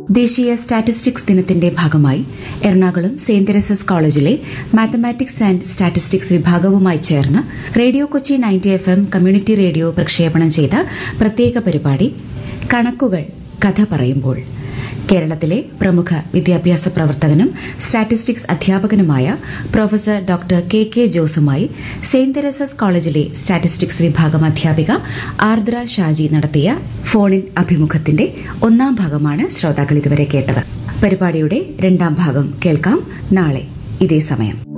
ദേശീയ സ്റ്റാറ്റിസ്റ്റിക്സ് ദിനത്തിന്റെ ഭാഗമായി എറണാകുളം സെന്റ് തെരേസസ് കോളേജിലെ മാത്തമാറ്റിക്സ് ആൻഡ് സ്റ്റാറ്റിസ്റ്റിക്സ് വിഭാഗവുമായി ചേർന്ന് radio Kochi ninety F M community radio പ്രക്ഷേപണം ചെയ്ത പ്രത്യേക പരിപാടി കണക്കുകൾ കഥ പറയുമ്പോൾ കേരളത്തിലെ പ്രമുഖ വിദ്യാഭ്യാസ പ്രവർത്തകനും സ്റ്റാറ്റിസ്റ്റിക്സ് അധ്യാപകനുമായ പ്രൊഫസർ ഡോക്ടർ കെ കെ ജോസുമായി സെന്റ് തെരേസസ് കോളേജിലെ സ്റ്റാറ്റിസ്റ്റിക്സ് വിഭാഗം അധ്യാപിക ആർദ്ര ഷാജി നടത്തിയ ഫോണിൻ അഭിമുഖത്തിന്റെ ഒന്നാം ഭാഗമാണ് ശ്രോതാക്കൾ ഇതുവരെ കേട്ടത് പരിപാടിയുടെ രണ്ടാം ഭാഗം കേൾക്കാം നാളെ ഇതേ സമയം